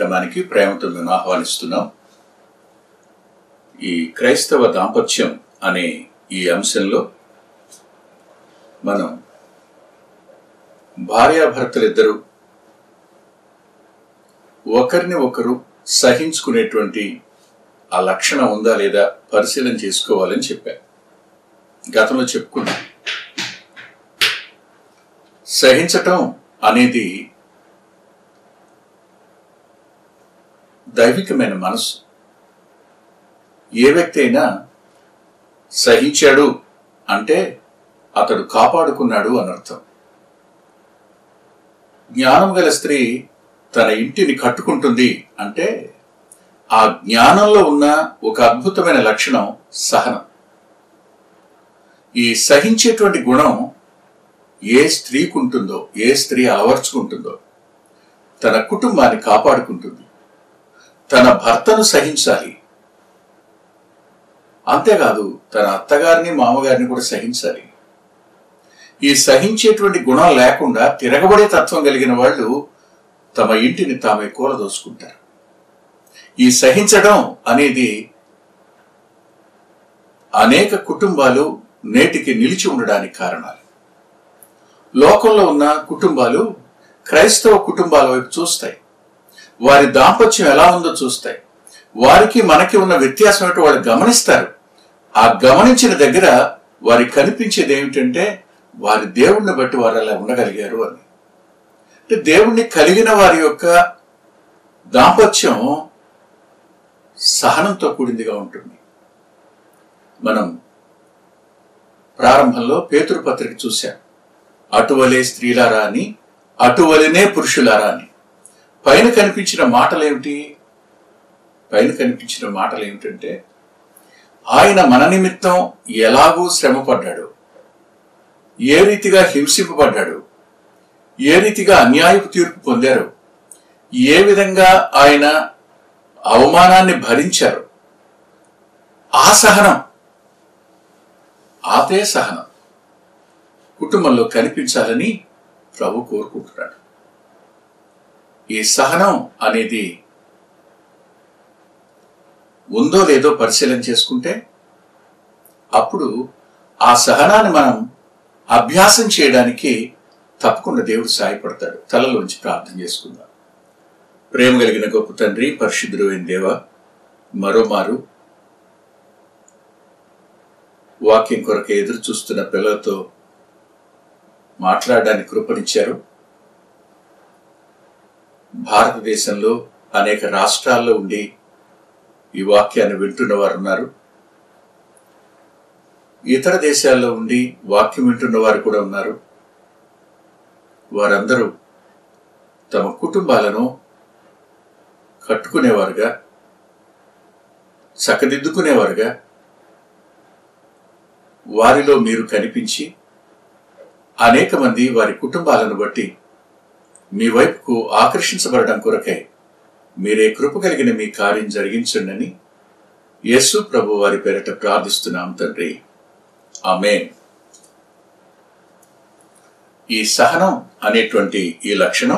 కార్యక్రమానికి ప్రేమతో మేము ఆహ్వానిస్తున్నాం ఈ క్రైస్తవ దాంపత్యం అనే ఈ అంశంలో మనం భార్యాభర్తలిద్దరూ ఒకరిని ఒకరు సహించుకునేటువంటి ఆ లక్షణం ఉందా లేదా పరిశీలన చేసుకోవాలని చెప్పా గతంలో చెప్పుకున్నా సహించటం అనేది దైవికమైన మనసు ఏ వ్యక్తి అయినా సహించాడు అంటే అతడు కాపాడుకున్నాడు అనర్థం జ్ఞానం గల స్త్రీ తన ఇంటిని కట్టుకుంటుంది అంటే ఆ జ్ఞానంలో ఉన్న ఒక అద్భుతమైన లక్షణం సహనం ఈ సహించేటువంటి గుణం ఏ స్త్రీకి ఉంటుందో ఏ స్త్రీ అలవర్చుకుంటుందో తన కుటుంబాన్ని కాపాడుకుంటుంది తన భర్తను సహించాలి అంతేకాదు తన అత్తగారిని మామగారిని కూడా సహించాలి ఈ సహించేటువంటి గుణం లేకుండా తిరగబడే తత్వం కలిగిన వాళ్ళు తమ ఇంటిని తామే కూలదోసుకుంటారు ఈ సహించడం అనేది అనేక కుటుంబాలు నేటికి నిలిచి ఉండడానికి కారణాలు లోకంలో ఉన్న కుటుంబాలు క్రైస్తవ కుటుంబాల వైపు చూస్తాయి వారి దాంపత్యం ఎలా ఉందో చూస్తాయి వారికి మనకి ఉన్న వ్యత్యాసం ఏంటో వాళ్ళు గమనిస్తారు ఆ గమనించిన దగ్గర వారికి కనిపించేది ఏమిటంటే వారి దేవుణ్ణి బట్టి వారు అలా ఉండగలిగారు అని అంటే దేవుణ్ణి కలిగిన వారి యొక్క దాంపత్యం సహనంతో కూడిందిగా ఉంటుంది మనం ప్రారంభంలో పేతురు పత్రిక చూశాం అటువలే స్త్రీలారా అని అటువలనే పురుషులారా అని పైన కనిపించిన మాటలు ఏమిటి పైన కనిపించిన మాటలు ఏమిటంటే ఆయన మన నిమిత్తం ఎలాగూ శ్రమపడ్డాడు ఏ రీతిగా హింసింపబడ్డాడు ఏ రీతిగా అన్యాయపు తీర్పు పొందారు ఏ విధంగా ఆయన అవమానాన్ని భరించారు ఆ సహనం ఆతే సహనం కుటుంబంలో కనిపించాలని ప్రభు కోరుకుంటున్నాడు ఈ సహనం అనేది ఉందో లేదో పరిశీలన చేసుకుంటే అప్పుడు ఆ సహనాన్ని మనం అభ్యాసం చేయడానికి తప్పకుండా దేవుడు సాయపడతాడు తలలోంచి ప్రార్థన చేసుకుందాం ప్రేమ కలిగిన గొప్ప తండ్రి పరిశుద్ధుడు అయిన దేవ మరోమారు వాక్యం కొరకు ఎదురు చూస్తున్న పిల్లలతో మాట్లాడడానికి కృపనిచ్చారు భారతదేశంలో అనేక రాష్ట్రాల్లో ఉండి ఈ వాక్యాన్ని వింటున్న వారు ఉన్నారు ఇతర దేశాల్లో ఉండి వాక్యం వింటున్న వారు కూడా ఉన్నారు వారందరూ తమ కుటుంబాలను కట్టుకునేవారుగా చక్కదిద్దుకునేవారుగా వారిలో మీరు కనిపించి అనేక మంది వారి కుటుంబాలను బట్టి మీ వైపుకు ఆకర్షించబడడం కొరకై మీరే కృప కలిగిన మీ కార్యం జరిగించండి యేసు ప్రభు వారి పేరట ప్రార్థిస్తున్నాం తండ్రి ఆమెన్ ఈ సహనం అనేటువంటి ఈ లక్షణం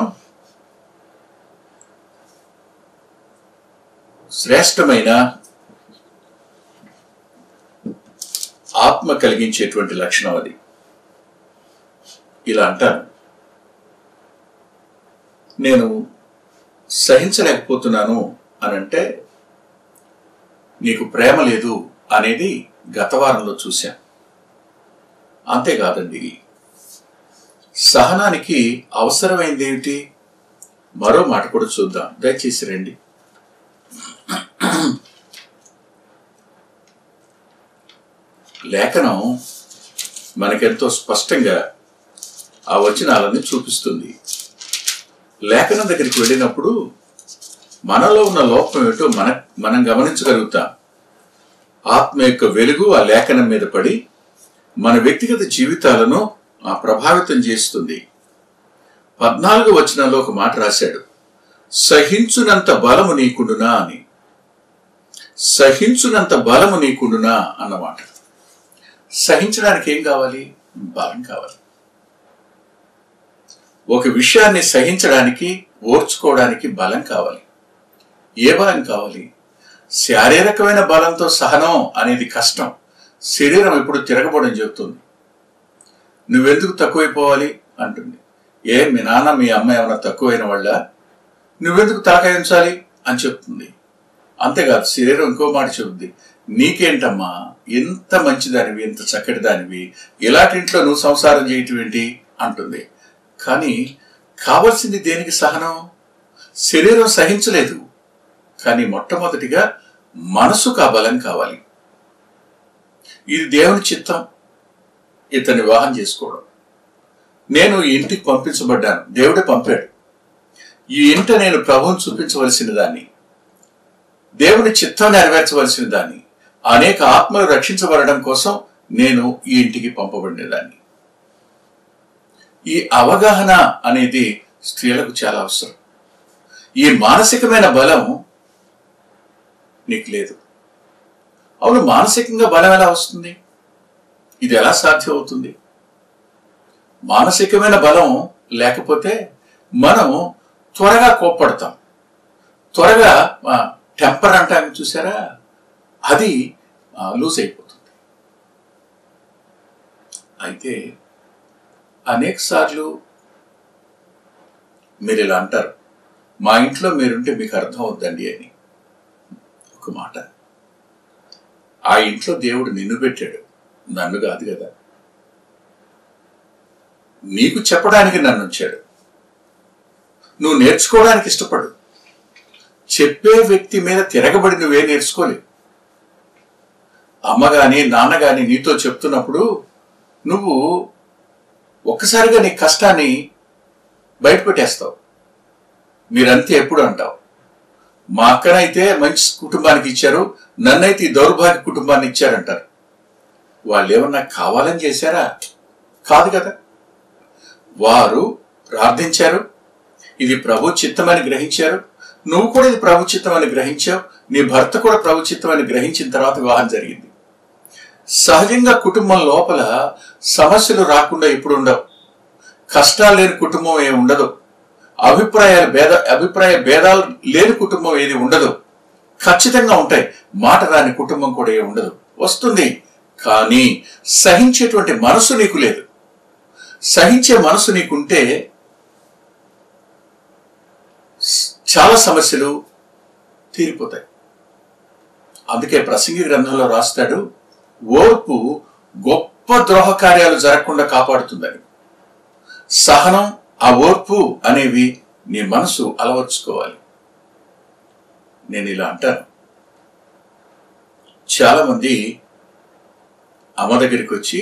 శ్రేష్టమైన ఆత్మ కలిగించేటువంటి లక్షణం అది ఇలా అంటాను నేను సహించలేకపోతున్నాను అని అంటే నీకు ప్రేమ లేదు అనేది గత వారంలో చూశా అంతేకాదండి సహనానికి అవసరమైంది ఏమిటి మరో మాట కూడా చూద్దాం దయచేసి రండి లేఖనం మనకెంతో స్పష్టంగా ఆ వచనాలని చూపిస్తుంది లేఖనం దగ్గరికి వెళ్ళినప్పుడు మనలో ఉన్న లోపం ఏమిటో మన మనం గమనించగలుగుతాం ఆత్మ యొక్క వెలుగు ఆ లేఖనం మీద పడి మన వ్యక్తిగత జీవితాలను ఆ ప్రభావితం చేస్తుంది పద్నాలుగు వచనంలో ఒక మాట రాశాడు సహించునంత బలము నీకుండునా అని సహించునంత బలము నీకుండునా అన్నమాట సహించడానికి ఏం కావాలి బలం కావాలి ఒక విషయాన్ని సహించడానికి ఓర్చుకోవడానికి బలం కావాలి ఏ బలం కావాలి శారీరకమైన బలంతో సహనం అనేది కష్టం శరీరం ఎప్పుడు తిరగబడని చెబుతుంది నువ్వెందుకు తక్కువైపోవాలి అంటుంది ఏ మీ నాన్న మీ అమ్మ ఏమైనా తక్కువైన వాళ్ళ నువ్వెందుకు తలకాయించాలి అని చెప్తుంది అంతేకాదు శరీరం ఇంకో మాట చెబుద్ది నీకేంటమ్మా ఎంత మంచిదానివి ఎంత చక్కటి దానివి ఇలాంటి ఇంట్లో నువ్వు సంసారం చేయటం ఏంటి అంటుంది కానీ కావలసింది దేనికి సహనం శరీరం సహించలేదు కానీ మొట్టమొదటిగా మనసుకు ఆ బలం కావాలి ఇది దేవుని చిత్తం ఇతన్ని వివాహం చేసుకోవడం నేను ఈ ఇంటికి పంపించబడ్డాను దేవుడే పంపాడు ఈ ఇంట నేను ప్రభువుని చూపించవలసిన దాన్ని దేవుని చిత్తం నెరవేర్చవలసిన దాన్ని అనేక ఆత్మలు రక్షించబడడం కోసం నేను ఈ ఇంటికి పంపబడినదాన్ని ఈ అవగాహన అనేది స్త్రీలకు చాలా అవసరం ఈ మానసికమైన బలం నీకు లేదు అవును మానసికంగా బలం ఎలా వస్తుంది ఇది ఎలా సాధ్యం అవుతుంది మానసికమైన బలం లేకపోతే మనం త్వరగా కోప్పడతాం త్వరగా టెంపర్ అంటాం చూసారా అది లూజ్ అయిపోతుంది అయితే అనేక సార్లు మీరు ఇలా అంటారు మా ఇంట్లో మీరుంటే మీకు అర్థం అవుద్దండి అని ఒక మాట ఆ ఇంట్లో దేవుడు నిన్ను పెట్టాడు నన్ను కాదు కదా నీకు చెప్పడానికి నన్ను ఉంచాడు నువ్వు నేర్చుకోవడానికి ఇష్టపడు చెప్పే వ్యక్తి మీద తిరగబడి నువ్వే నేర్చుకోలేవు అమ్మ గాని నాన్న గాని నీతో చెప్తున్నప్పుడు నువ్వు ఒక్కసారిగా నీ కష్టాన్ని బయటపెట్టేస్తావు మీరంతే ఎప్పుడు అంటావు మా అక్కనైతే మంచి కుటుంబానికి ఇచ్చారు నన్నైతే ఈ దౌర్భాగ్య కుటుంబాన్ని ఇచ్చారంటారు వాళ్ళు ఏమన్నా కావాలని చేశారా కాదు కదా వారు ప్రార్థించారు ఇది ప్రభు చిత్తమని గ్రహించారు నువ్వు కూడా ఇది ప్రభు చిత్తమని గ్రహించావు నీ భర్త కూడా ప్రభు చిత్తమని గ్రహించిన తర్వాత వివాహం జరిగింది సహజంగా కుటుంబం లోపల సమస్యలు రాకుండా ఇప్పుడు ఉండవు కష్టాలు లేని కుటుంబం ఏమి ఉండదు అభిప్రాయాలు భేద అభిప్రాయ భేదాలు లేని కుటుంబం ఏది ఉండదు ఖచ్చితంగా ఉంటాయి మాట రాని కుటుంబం కూడా ఏమి ఉండదు వస్తుంది కానీ సహించేటువంటి మనసు నీకు లేదు సహించే మనసు నీకుంటే చాలా సమస్యలు తీరిపోతాయి అందుకే ప్రసంగి గ్రంథంలో రాస్తాడు ఓర్పు గొప్ప ద్రోహ కార్యాలు జరగకుండా కాపాడుతుందని సహనం ఆ ఓర్పు అనేవి నీ మనసు అలవర్చుకోవాలి నేను ఇలా అంటాను చాలా మంది అమ్మ దగ్గరికి వచ్చి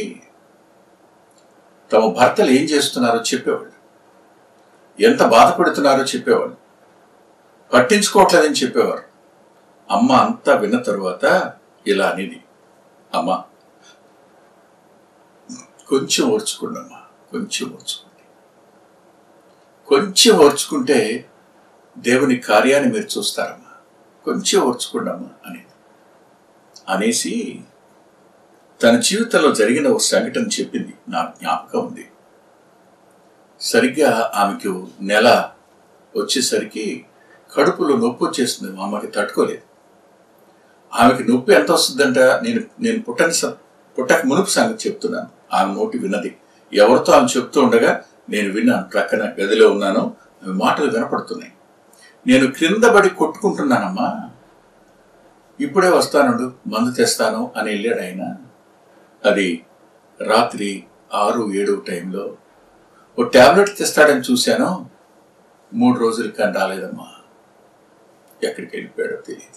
తమ భర్తలు ఏం చేస్తున్నారో చెప్పేవాళ్ళు ఎంత బాధపడుతున్నారో చెప్పేవాళ్ళు పట్టించుకోవట్లేదని చెప్పేవారు అమ్మ అంతా విన్న తరువాత ఇలా అనేది అమ్మ కొంచెం ఓర్చుకోండి అమ్మా కొంచెం ఓర్చుకోండి కొంచెం ఓర్చుకుంటే దేవుని కార్యాన్ని మీరు చూస్తారమ్మా కొంచెం ఓర్చుకోండి అమ్మా అనేది అనేసి తన జీవితంలో జరిగిన ఒక సంఘటన చెప్పింది నాకు జ్ఞాపకం ఉంది సరిగ్గా ఆమెకు నెల వచ్చేసరికి కడుపులో నొప్పి వచ్చేస్తుంది మా అమ్మకి తట్టుకోలేదు ఆమెకి నొప్పి ఎంత వస్తుందంట నేను నేను పుట్టని స- పుట్టక మునుపు సంగతి చెప్తున్నాను ఆమె నోటి విన్నది ఎవరితో ఆమె చెప్తూ ఉండగా నేను విన్నాను ప్రక్కన గదిలో ఉన్నాను ఆమె మాటలు వినపడుతున్నాయి నేను క్రింద పడి కొట్టుకుంటున్నానమ్మా ఇప్పుడే వస్తానుండు మందు తెస్తాను అని వెళ్ళాడు ఆయన అది రాత్రి ఆరు ఏడు టైంలో ఓ టాబ్లెట్ తెస్తాడని చూశాను మూడు రోజులు కానీ రాలేదమ్మా ఎక్కడికి వెళ్ళిపోయాడో తెలియదు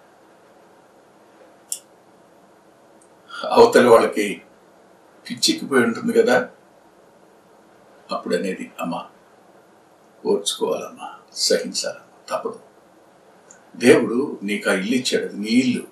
అవతలి వాళ్ళకి పిచ్చిక్కిపోయి ఉంటుంది కదా అప్పుడు అనేది అమ్మా ఓర్చుకోవాలమ్మా సహించాలమ్మా తప్పదు దేవుడు నీకు ఆ ఇల్లు ఇచ్చాడు అది నీ ఇల్లు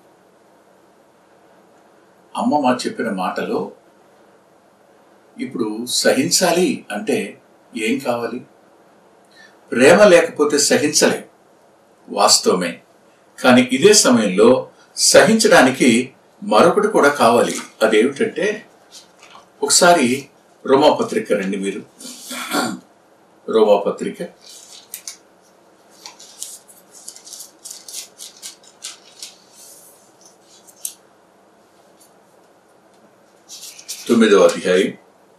అమ్మ మా చెప్పిన మాటలో ఇప్పుడు సహించాలి అంటే ఏం కావాలి ప్రేమ లేకపోతే సహించలేం వాస్తవమే కానీ ఇదే సమయంలో సహించడానికి మరొకటి కూడా కావాలి అదేమిటంటే ఒకసారి రోమాపత్రిక రండి మీరు రోమాపత్రిక తొమ్మిదవ అధ్యాయం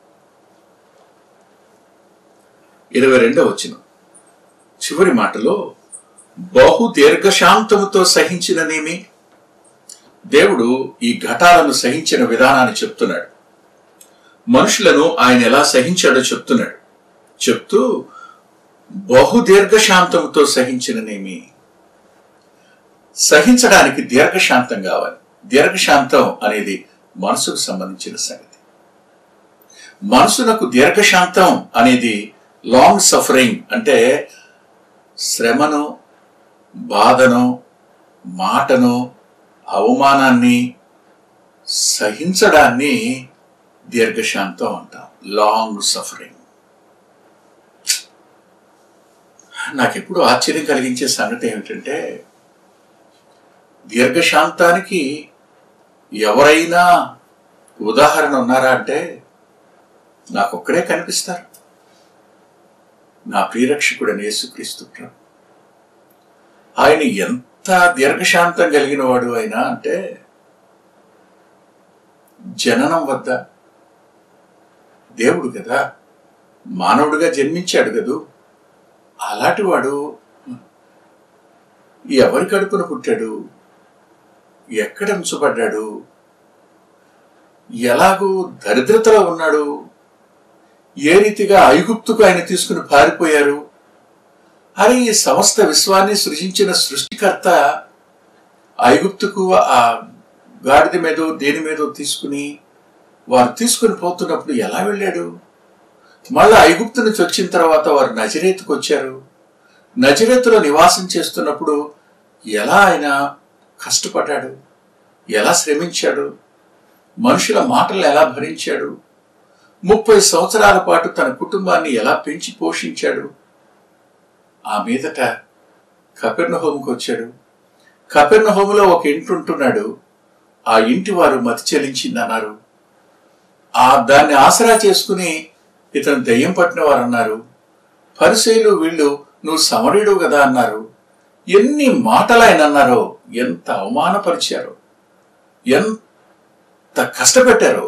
ఇరవై రెండవ వచ్చిన చివరి మాటలో బహు దీర్ఘశాంతముతో సహించిననేమి దేవుడు ఈ ఘటాలను సహించిన విధానాన్ని చెప్తున్నాడు మనుషులను ఆయన ఎలా సహించాడో చెప్తున్నాడు చెప్తూ బహు దీర్ఘశాంతముతో సహించిననేమి సహించడానికి దీర్ఘశాంతం కావాలి దీర్ఘశాంతం అనేది మనసుకు సంబంధించిన సంగతి మనసునకు దీర్ఘశాంతం అనేది లాంగ్ సఫరింగ్ అంటే శ్రమను బాధను మాటను అవమానాన్ని సహించడాన్ని దీర్ఘశాంతం అంటాం లాంగ్ సఫరింగ్ నాకెప్పుడు ఆశ్చర్యం కలిగించే సంగతి ఏమిటంటే దీర్ఘశాంతానికి ఎవరైనా ఉదాహరణ ఉన్నారా అంటే నాకొక్కడే కనిపిస్తారు నా ప్రియరక్షకుడైన యేసుక్రీస్తు ప్రభు ఆయన ఎంత దీర్ఘశాంతం కలిగిన వాడు అయినా అంటే జననం వద్ద దేవుడు కదా మానవుడిగా జన్మించాడు కదూ అలాంటి వాడు ఎవరి కడుపున పుట్టాడు ఎక్కడ ఉంచబడ్డాడు ఎలాగూ దరిద్రతలో ఉన్నాడు ఏ రీతిగా ఐగుప్తుకు ఆయన తీసుకుని పారిపోయారు అరే ఈ సమస్త విశ్వాన్ని సృజించిన సృష్టికర్త ఐగుప్తుకు ఆ గాడిద మీదో దేని మీదో తీసుకుని వారు తీసుకుని పోతున్నప్పుడు ఎలా వెళ్ళాడు మళ్ళా ఐగుప్తు నుంచి వచ్చిన తర్వాత వారు నజరేతుకు వచ్చారు నజరేతులో నివాసం చేస్తున్నప్పుడు ఎలా ఆయన కష్టపడ్డాడు ఎలా శ్రమించాడు మనుషుల మాటలు ఎలా భరించాడు ముప్పై సంవత్సరాల పాటు తన కుటుంబాన్ని ఎలా పెంచి పోషించాడు ఆ మీదట కపెర్ణ హోముకు వచ్చాడు కపెర్ణ హోములో ఒక ఇంటి ఉంటున్నాడు ఆ ఇంటి వారు మతి చెల్లించిందన్నారు ఆ దాన్ని ఆసరా చేసుకుని ఇతను దెయ్యం పట్టిన వారు అన్నారు పరిశైలు వీళ్ళు నువ్వు సమరుడు కదా అన్నారు ఎన్ని మాటలు ఆయన అన్నారో ఎంత అవమానపరిచారో ఎంత కష్టపెట్టారో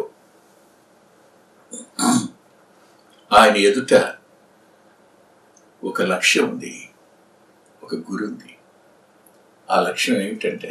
ఆయన ఎదుట ఒక లక్ష్యం ఉంది ఒక గురి ఉంది ఆ లక్ష్యం ఏమిటంటే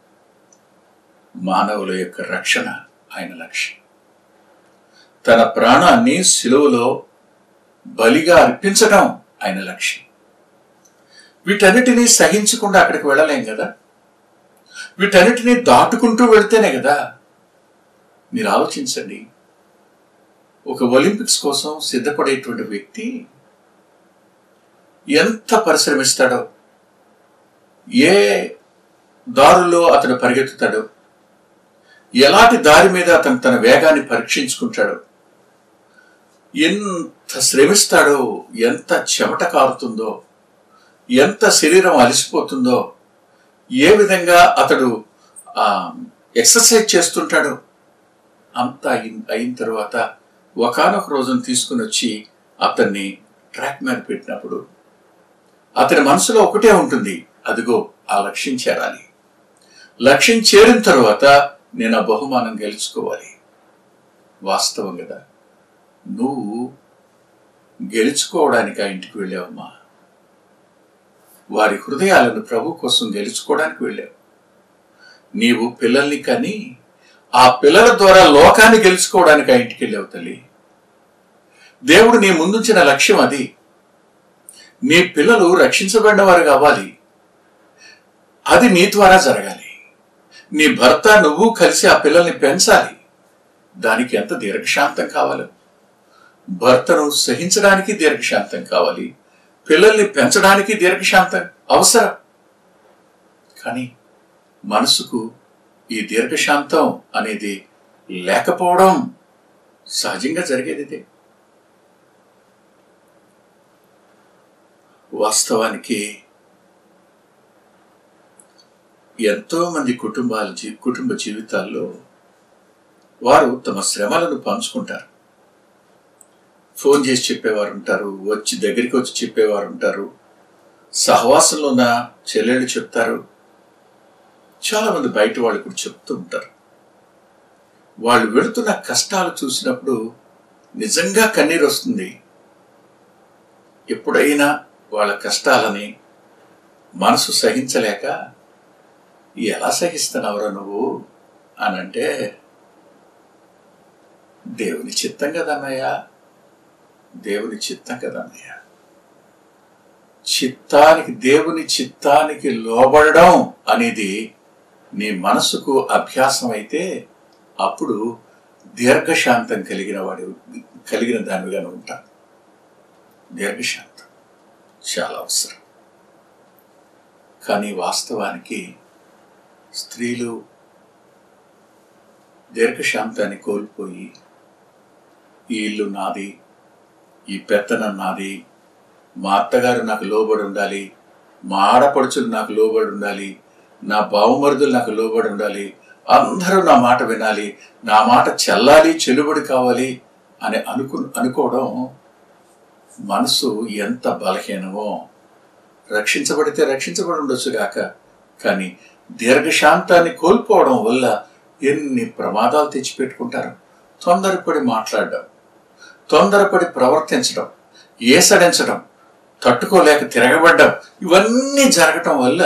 మానవుల యొక్క రక్షణ ఆయన లక్ష్యం తన ప్రాణాన్ని సిలువలో బలిగా అర్పించడం ఆయన లక్ష్యం వీటన్నిటినీ సహించకుండా అక్కడికి వెళ్ళలేం కదా వీటన్నిటినీ దాటుకుంటూ వెళ్తేనే కదా మీరు ఆలోచించండి ఒక ఒలింపిక్స్ కోసం సిద్ధపడేటువంటి వ్యక్తి ఎంత పరిశ్రమిస్తాడో ఏ దారుల్లో అతను పరిగెత్తుతాడో ఎలాంటి దారి మీద అతను తన వేగాన్ని పరీక్షించుకుంటాడో ఎంత శ్రమిస్తాడో ఎంత చెమట కారుతుందో ఎంత శరీరం అలసిపోతుందో ఏ విధంగా అతడు ఆ ఎక్సర్సైజ్ చేస్తుంటాడో అంత అయిన అయిన తర్వాత ఒకనొక రోజును తీసుకుని వచ్చి అతన్ని ట్రాక్ మీద పెట్టినప్పుడు అతని మనసులో ఒకటే ఉంటుంది అదిగో ఆ లక్ష్యం చేరాలి లక్ష్యం చేరిన తర్వాత నేను ఆ బహుమానం గెలుచుకోవాలి వాస్తవం కదా నువ్వు గెలుచుకోవడానికి ఆ ఇంటికి వెళ్ళావమ్మా వారి హృదయాలను ప్రభు కోసం గెలుచుకోవడానికి వెళ్ళావు నీవు పిల్లల్ని కానీ ఆ పిల్లల ద్వారా లోకాన్ని గెలుచుకోవడానికి ఆ ఇంటికి వెళ్ళావు తల్లి దేవుడు నీ ముందుంచిన లక్ష్యం అది నీ పిల్లలు రక్షించబడిన వారు కావాలి అది నీ ద్వారా జరగాలి నీ భర్త నువ్వు కలిసి ఆ పిల్లల్ని పెంచాలి దానికి ఎంత దీర్ఘశాంతం కావాలి భర్తను సహించడానికి దీర్ఘశాంతం కావాలి పిల్లల్ని పెంచడానికి దీర్ఘశాంతం అవసరం కానీ మనసుకు ఈ దీర్ఘశాంతం అనేది లేకపోవడం సహజంగా జరిగేది ఇదే వాస్తవానికి ఎంతో మంది కుటుంబాల జీ కుటుంబ జీవితాల్లో వారు తమ శ్రమలను పంచుకుంటారు ఫోన్ చేసి చెప్పేవారు ఉంటారు వచ్చి దగ్గరికి వచ్చి చెప్పేవారు ఉంటారు సహవాసంలో ఉన్న చెల్లెళ్ళు చెప్తారు చాలా మంది బయట వాళ్ళు కూడా చెప్తూ ఉంటారు వాళ్ళు వెళుతున్న కష్టాలు చూసినప్పుడు నిజంగా కన్నీరు వస్తుంది ఎప్పుడైనా వాళ్ళ కష్టాలని మనసు సహించలేక ఎలా సహిస్తున్నావురా నువ్వు అని అంటే దేవుని చిత్తం కదన్నయ్యా దేవుని చిత్తం కదన్నయ్యా చిత్తానికి దేవుని చిత్తానికి లోబడడం అనేది నీ మనసుకు అభ్యాసం అయితే అప్పుడు దీర్ఘశాంతం కలిగిన వాడి కలిగిన దానిగా ఉంటాను దీర్ఘశాంతం చాలా అవసరం కానీ వాస్తవానికి స్త్రీలు దీర్ఘశాంతాన్ని కోల్పోయి ఈ ఇల్లు నాది ఈ పెత్తనం నాది మా అత్తగారు నాకు లోబడి ఉండాలి మా ఆడపడుచులు నాకు లోబడి ఉండాలి నా బావమరుదులు నాకు లోబడి ఉండాలి అందరూ నా మాట వినాలి నా మాట చెల్లాలి చెల్లుబడి కావాలి అని అనుకు అనుకోవడం మనసు ఎంత బలహీనమో రక్షించబడితే రక్షించబడి ఉండొచ్చు గాక కానీ దీర్ఘశాంతాన్ని కోల్పోవడం వల్ల ఎన్ని ప్రమాదాలు తెచ్చిపెట్టుకుంటారు తొందరపడి మాట్లాడడం తొందరపడి ప్రవర్తించడం ఏసడించడం తట్టుకోలేక తిరగబడ్డం ఇవన్నీ జరగటం వల్ల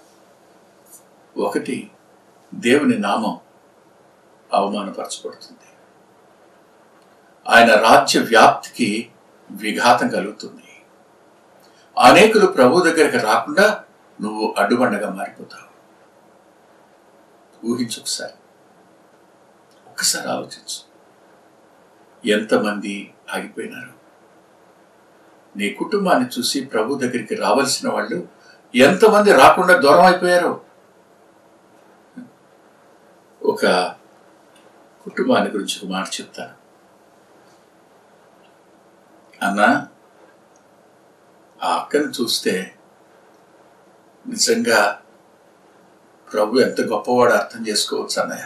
ఒకటి దేవుని నామం అవమానపరచబడుతుంది ఆయన రాజ్య వ్యాప్తికి విఘాతం కలుగుతుంది అనేకులు ప్రభు దగ్గరికి రాకుండా నువ్వు అడ్డుబండగా మారిపోతావు ఊహించు ఒకసారి ఒక్కసారి ఆలోచించు ఎంతమంది ఆగిపోయినారు నీ కుటుంబాన్ని చూసి ప్రభు దగ్గరికి రావాల్సిన వాళ్ళు ఎంతమంది రాకుండా దూరం అయిపోయారు ఒక కుటుంబాన్ని గురించి ఒక మాట చెప్తాను అన్నా ఆ అక్కను చూస్తే నిజంగా ప్రభు ఎంత గొప్పవాడు అర్థం చేసుకోవచ్చు అన్నయ్య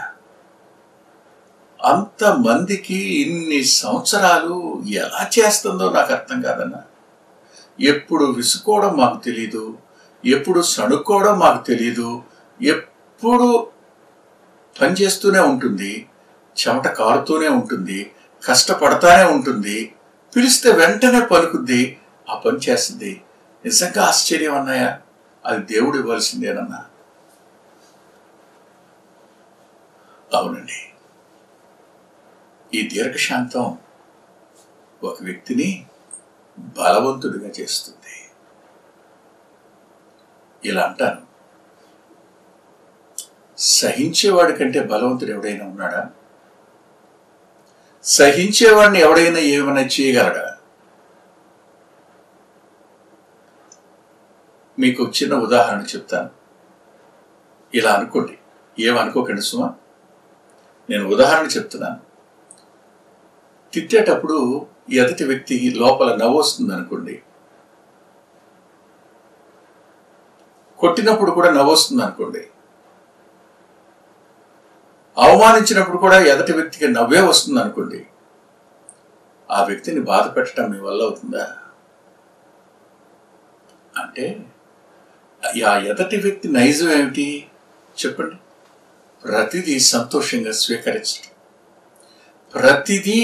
అంతమందికి ఇన్ని సంవత్సరాలు ఎలా చేస్తుందో నాకు అర్థం కాదన్నా ఎప్పుడు విసుకోవడం మాకు తెలీదు ఎప్పుడు సణుక్కోవడం మాకు తెలీదు ఎప్పుడు పనిచేస్తూనే ఉంటుంది చెమట కారుతూనే ఉంటుంది కష్టపడతానే ఉంటుంది పిలిస్తే వెంటనే పలుకుద్ది ఆ పని చేస్తుంది నిజంగా ఆశ్చర్యం అన్నాయా అది దేవుడు ఇవ్వాల్సిందేనన్నా అవునండి ఈ దీర్ఘశాంతం ఒక వ్యక్తిని బలవంతుడిగా చేస్తుంది ఇలా అంటాను సహించేవాడి కంటే బలవంతుడు ఎవడైనా ఉన్నాడా సహించేవాడిని ఎవడైనా ఏమైనా చేయగలడా మీకు ఒక చిన్న ఉదాహరణ చెప్తాను ఇలా అనుకోండి ఏమనుకోకండి సుమా నేను ఉదాహరణ చెప్తున్నాను తిట్టేటప్పుడు ఎదుటి వ్యక్తి లోపల నవ్వు వస్తుంది అనుకోండి కొట్టినప్పుడు కూడా నవ్వు వస్తుంది అనుకోండి అవమానించినప్పుడు కూడా ఎదటి వ్యక్తికి నవ్వే వస్తుంది అనుకోండి ఆ వ్యక్తిని బాధ పెట్టడం మీ వల్ల అవుతుందా అంటే ఆ ఎదటి వ్యక్తి నైజం ఏమిటి చెప్పండి ప్రతిదీ సంతోషంగా స్వీకరించడం ప్రతిదీ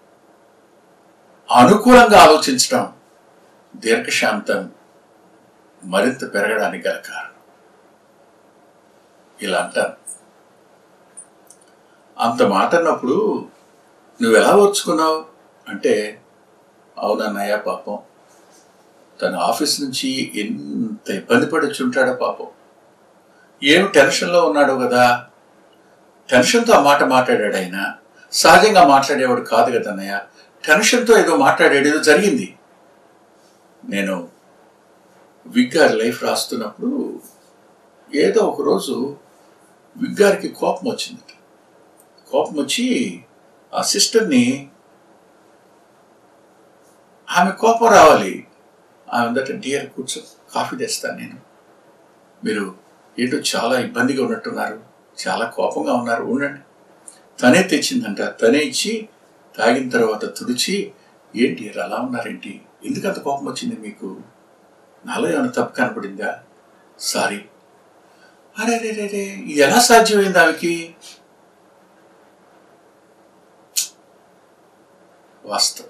అనుకూలంగా ఆలోచించడం దీర్ఘశాంతం మరింత పెరగడానికి గల కారణం ఇలా అంటాను అంత మాట అన్నప్పుడు నువ్వు ఎలా ఓర్చుకున్నావు అంటే అవునన్నయ్య పాపం తన ఆఫీస్ నుంచి ఎంత ఇబ్బంది పడి వచ్చి ఉంటాడో పాపం ఏం టెన్షన్లో ఉన్నాడు కదా టెన్షన్తో ఆ మాట మాట్లాడాడు ఆయన సహజంగా మాట్లాడేవాడు కాదు కదా అన్నయ్య టెన్షన్తో ఏదో మాట్లాడాడు ఏదో జరిగింది నేను విగ్గారి లైఫ్ రాస్తున్నప్పుడు ఏదో ఒకరోజు విగ్గారికి కోపం వచ్చింది కోపం వచ్చి ఆ సిస్టర్ని ఆమె కోపం రావాలి ఆమె అందట డియర్ కూర్చో కాఫీ తెస్తాను నేను మీరు ఏంటో చాలా ఇబ్బందిగా ఉన్నట్టున్నారు చాలా కోపంగా ఉన్నారు ఉండండి తనే తెచ్చిందంట తనే ఇచ్చి తాగిన తర్వాత తుడిచి ఏంటి అలా ఉన్నారేంటి ఎందుకంత కోపం వచ్చింది మీకు నాలో ఏమైనా తప్పు కనపడిందా సారీ అరే రే రే రే ఇది ఎలా సాధ్యమైంది ఆమెకి వాస్తవం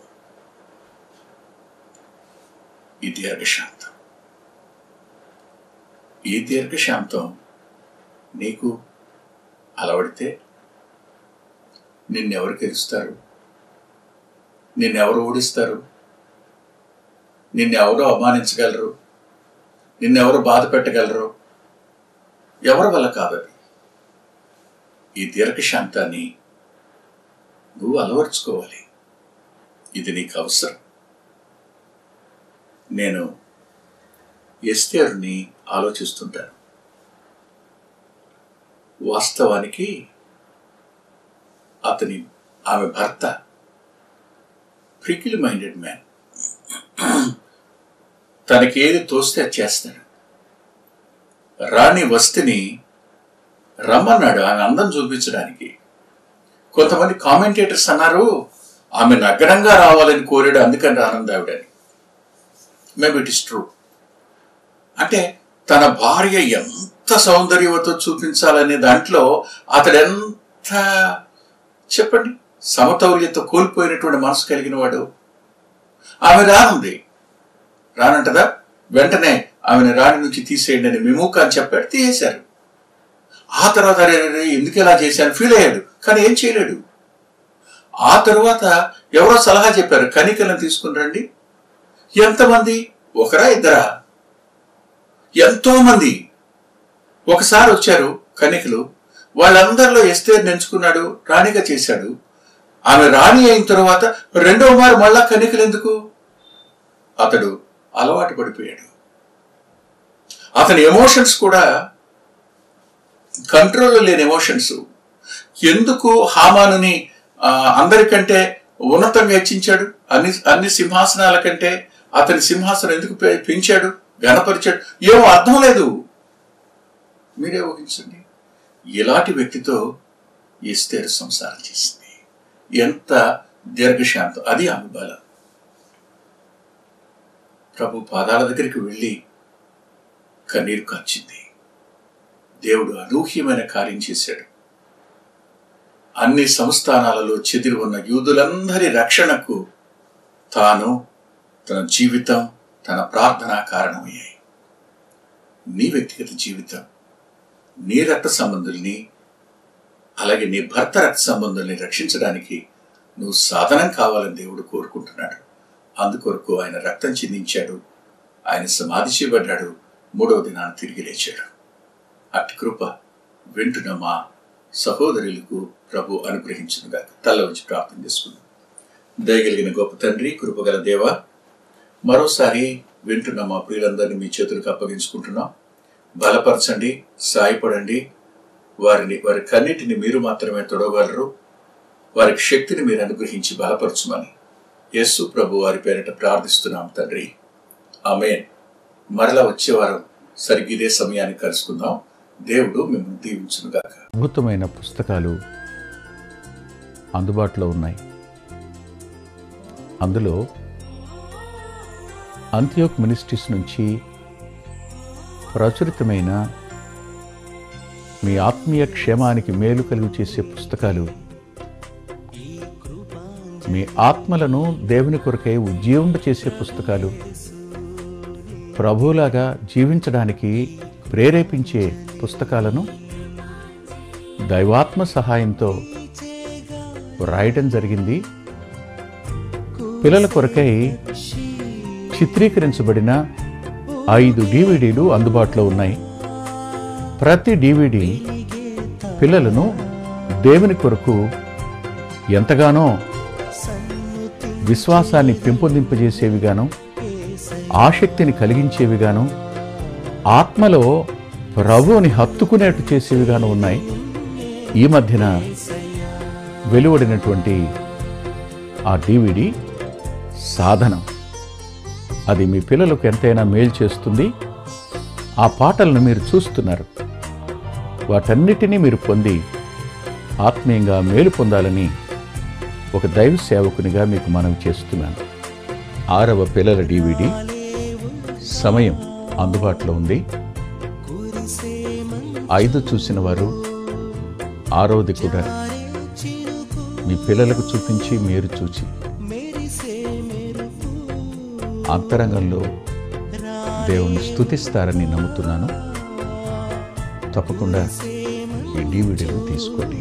ఈ దీర్ఘశాంతం ఈ దీర్ఘశాంతం నీకు అలవడితే నిన్నెవరు గెలుస్తారు నిన్నెవరు ఓడిస్తారు నిన్నెవరు అవమానించగలరు నిన్నెవరు బాధ పెట్టగలరు ఎవరి వల్ల కాదది ఈ దీర్ఘశాంతాన్ని నువ్వు అలవర్చుకోవాలి ఇది నీకు అవసరం నేను ఎస్తేరుని ఆలోచిస్తుంటాను వాస్తవానికి అతని ఆమె భర్త ప్రికిల్ మైండెడ్ మ్యాన్ తనకి ఏది తోస్తే అది చేస్తాడు రాణి వస్తిని రమ్మన్నాడు ఆమె అందం చూపించడానికి కొంతమంది కామెంటేటర్స్ అన్నారు ఆమె నగ్నంగా రావాలని కోరాడు అందుకని రానందావిడని మేబీ ఇట్ ఇస్ ట్రూ అంటే తన భార్య ఎంత సౌందర్యవతో చూపించాలనే దాంట్లో అతడు ఎంత చెప్పండి సమతౌల్యత కోల్పోయినటువంటి మనసు కలిగిన వాడు ఆమె రానుంది రానంటదా వెంటనే ఆమెను రాణి నుంచి తీసేయండి అని విముఖ అని చెప్పాడు తీసేశారు ఆ తర్వాత అరే అరే, ఎందుకు ఇలా చేశాను ఫీల్ అయ్యాడు కానీ ఏం చేయలేడు ఆ తరువాత ఎవరో సలహా చెప్పారు కనికలను తీసుకుని రండి ఎంతమంది ఒకరా ఇద్దరా ఎంతో మంది ఒకసారి వచ్చారు కనికలు వాళ్ళందరిలో ఎస్తేర్ నెంచుకున్నాడు రాణిగా చేశాడు ఆమె రాణి అయిన తర్వాత రెండవ మారు మళ్ళా కనికలు ఎందుకు అతడు అలవాటు పడిపోయాడు అతని ఎమోషన్స్ కూడా కంట్రోల్లో లేని ఎమోషన్స్ ఎందుకు హామానుని ఆ, అందరికంటే ఉన్నతంగా హెచ్చించాడు అన్ని అన్ని సింహాసనాల కంటే అతని సింహాసనం ఎందుకు పె- పెంచాడు ఘనపరిచాడు ఏమో అర్థం లేదు మీరే ఊహించండి ఇలాంటి వ్యక్తితో ఎస్తేరు సంసారం చేసింది ఎంత దీర్ఘశాంతం అది ఆమె బలం ప్రభు పాదాల దగ్గరికి వెళ్ళి కన్నీరు కార్చింది దేవుడు అనూహ్యమైన కార్యం చేశాడు అన్ని సంస్థానాలలో చెదిరి ఉన్న యూదులందరి రక్షణకు తాను తన జీవితం తన ప్రార్థన కారణమయ్యాయి నీ వ్యక్తిగత జీవితం నీ రక్త సంబంధుల్ని అలాగే నీ భర్త రక్త సంబంధుల్ని రక్షించడానికి నువ్వు సాధనం కావాలని దేవుడు కోరుకుంటున్నాడు అందుకొరకు ఆయన రక్తం చిందించాడు ఆయన సమాధి చేయబడ్డాడు మూడవ దినాన్ని తిరిగి లేచాడు అట్టి కృప వింటున్న మా సహోదరులకు ప్రభు అనుగ్రహించునుగా తల్ల వచ్చి ప్రార్థన చేసుకుందాం దయగలిగిన గొప్ప తండ్రి కృపగల దేవ మరోసారి వింటున్న మా ప్రియులందరినీ మీ చేతులకు అప్పగించుకుంటున్నాం బలపరచండి సాయపడండి వారిని వారి కన్నిటిని మీరు మాత్రమే తొడవగలరు వారికి శక్తిని మీరు అనుగ్రహించి బలపరచుమని యేసు ప్రభు వారి పేరిట ప్రార్థిస్తున్నాం తండ్రి ఆమెన్ మరలా వచ్చే వారం సరిగ్గా ఇదే సమయానికి కలుసుకుందాం దేవుడు మిమ్మల్ని దీవించునుగాక అద్భుతమైన పుస్తకాలు అందుబాటులో ఉన్నాయి అందులో అంత్యోక్ మినిస్ట్రీస్ నుంచి ప్రచురితమైన మీ ఆత్మీయ క్షేమానికి మేలు కలుగు చేసే పుస్తకాలు మీ ఆత్మలను దేవుని కొరకై ఉజ్జీవింప చేసే పుస్తకాలు ప్రభువులాగా జీవించడానికి ప్రేరేపించే పుస్తకాలను దైవాత్మ సహాయంతో వ్రాయటం జరిగింది పిల్లల కొరకై చిత్రీకరించబడిన ఐదు డివిడీలు అందుబాటులో ఉన్నాయి ప్రతి డివిడి పిల్లలను దేవుని కొరకు ఎంతగానో విశ్వాసాన్ని పెంపొందింపజేసేవిగాను ఆసక్తిని కలిగించేవిగాను ఆత్మలో ప్రభువుని హత్తుకునేట్టు చేసేవిగాను ఉన్నాయి ఈ మధ్యన వెలువడినటువంటి ఆ డివిడి సాధనం అది మీ పిల్లలకు ఎంతైనా మేలు చేస్తుంది ఆ పాటలను మీరు చూస్తున్నారు వాటన్నిటినీ మీరు పొంది ఆత్మీయంగా మేలు పొందాలని ఒక దైవ సేవకునిగా మీకు మనవి చేస్తున్నాను ఆరవ పిల్లల డివిడి సమయం అందుబాటులో ఉంది ఐదు చూసిన వారు ఆరవది కూడా మీ పిల్లలకు చూపించి మీరు చూచి అంతరంగంలో దేవుని స్తుతిస్తారని నమ్ముతున్నాను తప్పకుండా ఈ డివిడీలు తీసుకోండి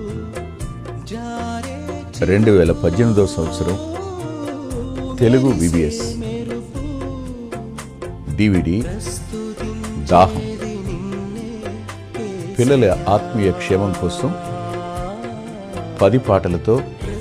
రెండు వేల పద్దెనిమిదవ సంవత్సరం తెలుగు విబిఎస్ డివిడి దాహం పిల్లల ఆత్మీయ క్షేమం కోసం పది పాటలతో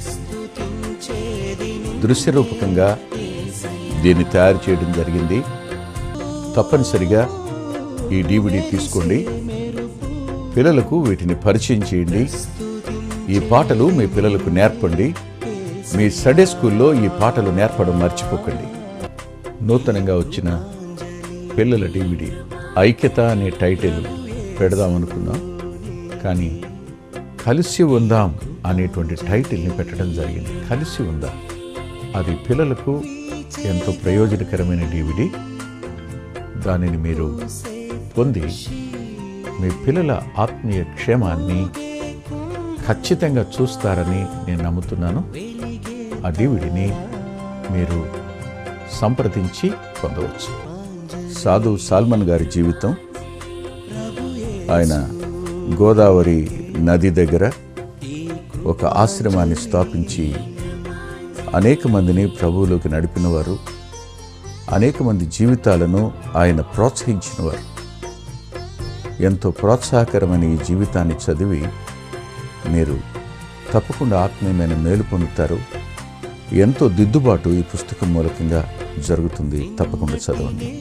దృశ్యరూపకంగా దీన్ని తయారు చేయడం జరిగింది తప్పనిసరిగా ఈ డివిడి తీసుకోండి పిల్లలకు వీటిని పరిచయం చేయండి ఈ పాటలు మీ పిల్లలకు నేర్పండి మీ సండే స్కూల్లో ఈ పాటలు నేర్పడం మర్చిపోకండి నూతనంగా వచ్చిన పిల్లల డివిడి ఐక్యత అనే టైటిల్ పెడదామనుకున్నాం కానీ కలిసి ఉందాం అనేటువంటి టైటిల్ని పెట్టడం జరిగింది కలిసి ఉందాం అది పిల్లలకు ఎంతో ప్రయోజనకరమైన డివిడి దానిని మీరు పొంది మీ పిల్లల ఆత్మీయ క్షేమాన్ని ఖచ్చితంగా చూస్తారని నేను నమ్ముతున్నాను ఆ డివిడిని మీరు సంప్రదించి పొందవచ్చు సాధు సాల్మన్ గారి జీవితం ఆయన గోదావరి నది దగ్గర ఒక ఆశ్రమాన్ని స్థాపించి అనేక మందిని ప్రభువులోకి నడిపినవారు అనేక మంది జీవితాలను ఆయన ప్రోత్సహించినవారు ఎంతో ప్రోత్సాహకరమైన ఈ జీవితాన్ని చదివి మీరు తప్పకుండా ఆత్మీయమైన మేలు పొందుతారు ఎంతో దిద్దుబాటు ఈ పుస్తకం మూలకంగా జరుగుతుంది తప్పకుండా చదవండి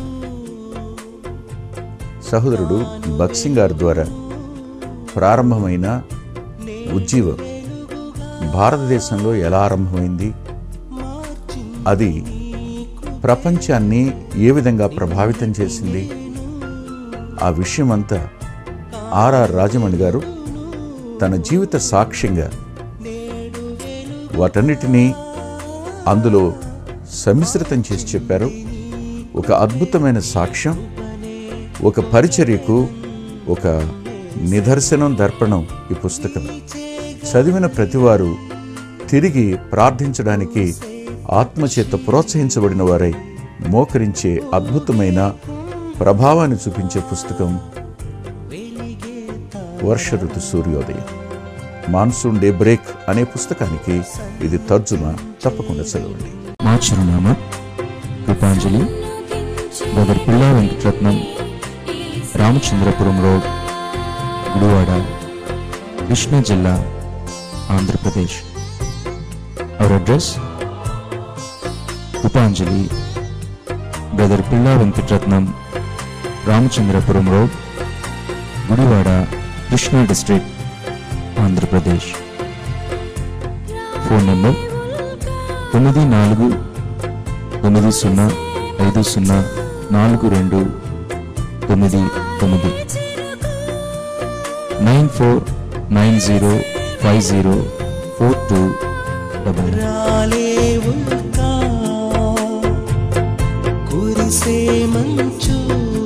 సహోదరుడు బక్సింగ్ గారి ద్వారా ప్రారంభమైన ఉజ్జీవం భారతదేశంలో ఎలా ఆరంభమైంది అది ప్రపంచాన్ని ఏ విధంగా ప్రభావితం చేసింది ఆ విషయమంతా ఆర్ఆర్ రాజమణి గారు తన జీవిత సాక్ష్యంగా వాటన్నిటినీ అందులో సమిశ్రితం చేసి చెప్పారు ఒక అద్భుతమైన సాక్ష్యం ఒక పరిచర్యకు ఒక నిదర్శనం దర్పణం ఈ పుస్తకం చదివిన ప్రతివారు తిరిగి ప్రార్థించడానికి ఆత్మచేత ప్రోత్సహించబడిన వారై మోకరించే అద్భుతమైన ప్రభావాన్ని చూపించే పుస్తకం వర్ష ఋతు సూర్యోదయం మాన్సూన్ డే బ్రేక్ అనే పుస్తకానికి ఇది తర్జుమా తప్పకుండా చదవండి మా చిరునామా కృపాంజలి బ్రదర్ పిల్లా వెంకటరత్నం రామచంద్రపురం రోడ్ గుడివాడ కృష్ణా జిల్లా Andhra Pradesh our address Krupanjali brother Pilla Venkataratnam Ramachandrapuram road Gudivada Krishna district Andhra Pradesh phone number తొమ్మిది నాలుగు తొమ్మిది సున్నా ఐదు సున్నా నాలుగు రెండు తొమ్మిది తొమ్మిది nine four nine zero five zero four two double nine రాలేవుగా కురిసే మంచు